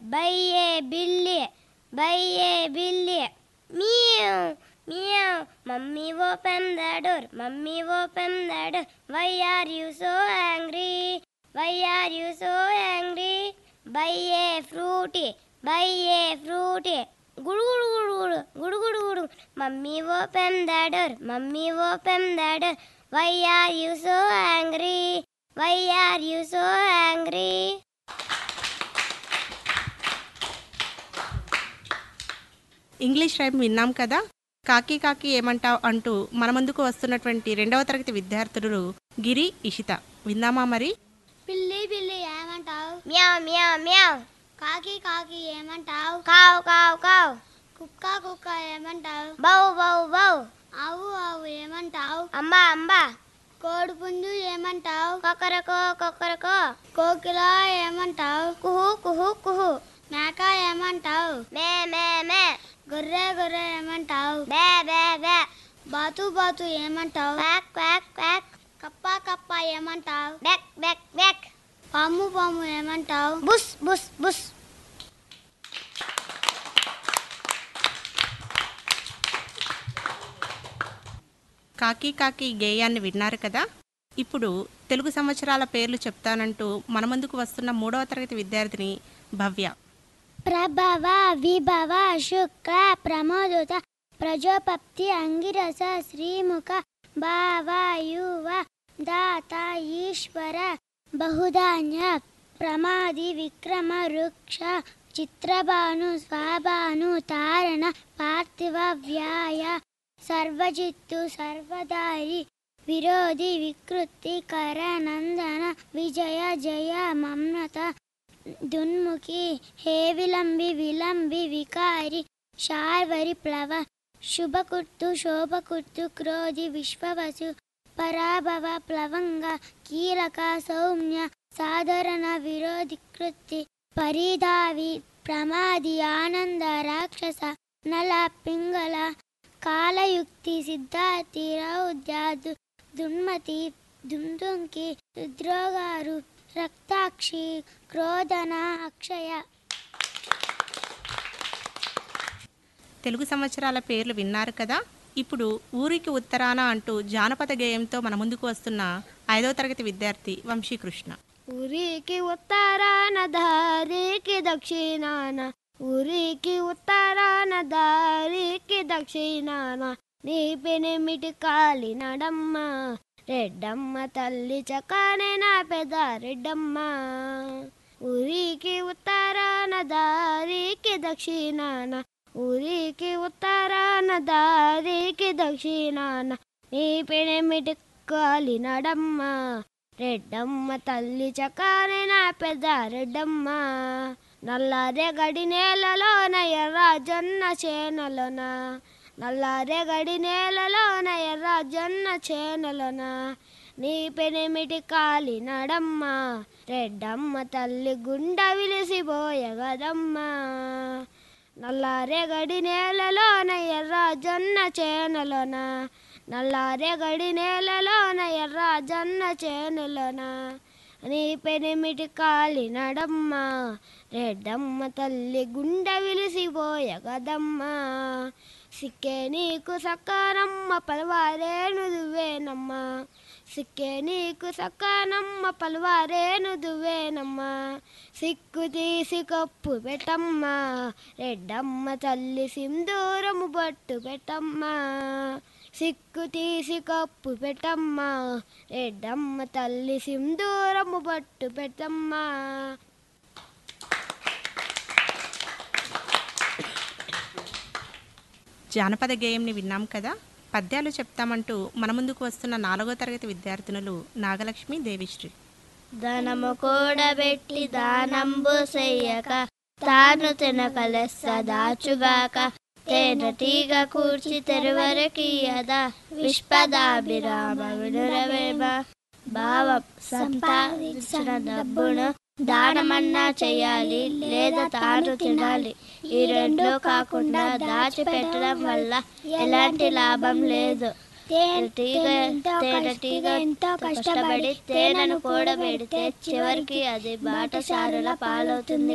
బయ్యే బిల్లి బయ్యే బిల్లి meow meow mummy open the door mummy open the door why are you so angry why are you so angry బయ్యే fruity బయ్యే fruity గుడు గుడు గుడు గుడు గుడు గుడు గుడు mummy open the door mummy open the door why are you so angry why are you so angry English rhyme విన్నాం కదా కాకి కాకి ఏమంటావ్ అంటూ మన ముందుకు వస్తున్నటువంటి రెండవ తరగతి విద్యార్థులు గిరి ఇషిత విందామా మరి పిల్లి పిల్లి ఏమంటావు మ్యావ్ మ్యావ్ మ్యావ్ కాకి కాకి ఏమంటావు కావ్ కావ్ కావ్ కుక్క కుక్క ఏమంటావు బౌ బౌ బౌ ఆవు ఆవు ఏమంటావు అంబా అంబా కోడి పుంజు ఏమంటావు కొక్కరకో కొక్కరకో కోకిల ఏమంటావు కుహు కుహు కుహు మేక ఏమంటావు మే మే మే గొర్రె గొర్రె ఏమంటావు బే బే బే బాతు బాతు ఏమంటావు క్వాక్ క్వాక్ క్వాక్ కప్ప కప్ప ఏమంటావు బెక్ బెక్ బెక్ పాము పాము ఏమంటావు బుస్ బుస్ బుస్ కాకి కాకి గేయాన్ని విన్నారు కదా ఇప్పుడు తెలుగు సంవత్సరాల పేర్లు చెప్తానంటూ మన ముందుకు వస్తున్న మూడవ తరగతి విద్యార్థిని భవ్య ప్రభవ విభవ శుక్ల ప్రమోదుత ప్రజోపప్తి అంగిరస శ్రీముఖ భావ యువ దాత ఈశ్వర బహుధాన్య ప్రమాది విక్రమ వృక్ష చిత్రభాను స్వాభాను తారణ పార్థివ వ్యాయ సర్వజిత్తు సర్వదారి విరోధి వికృతి కరనందన విజయ జయ మమ్నత దున్ముఖి హే విలంబి విలంబి వికారి శార్వరి ప్లవ శుభకుర్తు శోభకుర్తు క్రోధి విశ్వవసు పరాభవ ప్లవంగ కీలక సౌమ్య సాధారణ విరోధి కృతి పరిధావి ప్రమాది ఆనంద రాక్షస నల పింగళ కాలయుక్తి సిద్ధార్థి రౌద్యాదు దున్మతి దుందుంకి రుద్రోగారు రక్తాక్షి క్రోధన అక్షయ తెలుగు సంవత్సరాల పేర్లు విన్నారు కదా ఇప్పుడు ఊరికి ఉత్తరాన అంటూ జానపద గేయంతో మన ముందుకు వస్తున్న ఐదవ తరగతి విద్యార్థి వంశీకృష్ణ ఊరికి ఉత్తరాన దారికి దక్షిణాన ఊరికి ఉత్తరాన దారికి దక్షిణాన నీ పెనిమిటి కాలి నడమ్మ రెడ్డమ్మ తల్లి చక్కనే నా పెద రెడ్డమ్మ ఊరికి ఉత్తరాన దారికి దక్షిణాన ఊరికి ఉత్తరాన దారికి దక్షిణాన నీ పెనిమిటి కాలి నడమ్మ రెడ్డమ్మ తల్లి చక్కనే నా పెద్ద రెడ్డమ్మ నల్లారే గడి నేలలోన ఎర్ర జొన్న చేనలోన నల్లారే గడి నేలలోన ఎర్ర జొన్న చేనలోన నీ పెనిమిటి కాలి నడమ్మ రెడ్డమ్మ తల్లి గుండ విలిసిపోయగదమ్మ నల్లారే గడి నేలలోన ఎర్ర జొన్న చేనలోన నల్లారే గడి నేలలోన ఎర్ర జొన్న చేనులోన నీ పెనిమిటి కాలి నడమ్మ రెడ్డమ్మ తల్లి గుండె విలిసిపోయగదమ్మ సిక్కే నీకు సక్కనమ్మ పలవారేను దువ్వేనమ్మ సిక్కే నీకు సక్కనమ్మ పలవారేను దువ్వేనమ్మ సిక్కు తీసి కప్పు పెట్టమ్మ రెడ్డమ్మ తల్లి సింధూరము బట్టు పెట్టమ్మ సిక్కు తీసి కప్పు పెట్టమ్మ రెడ్డమ్మ తల్లి సింధూరము బట్టు పెట్టమ్మ జానపద గేయంని విన్నాం కదా పద్యాలు చెప్తామంటూ మన ముందుకు వస్తున్న నాలుగో తరగతి విద్యార్థినులు నాగలక్ష్మి దేవిశ్రీ ధనము కూడబెట్టి దానంబు చెయ్యక తాను తినకలెస్స దాచుగాక తేనెటీగ కూర్చి తెరువరకియదా విశ్వదాభిరామ వినురవేమ భావం సంపాదించిన డబ్బును దానమన్నా చెయ్యాలి లేదా తాను తినాలి ఈ రెండు కాకుండా దాచిపెట్టడం వల్ల ఎలాంటి లాభం లేదు తేనెటీగ తేనెటీగ ఎంతో కష్టపడి తేనెను కూడబెడితే చివరికి అది బాటసారుల పాలవుతుంది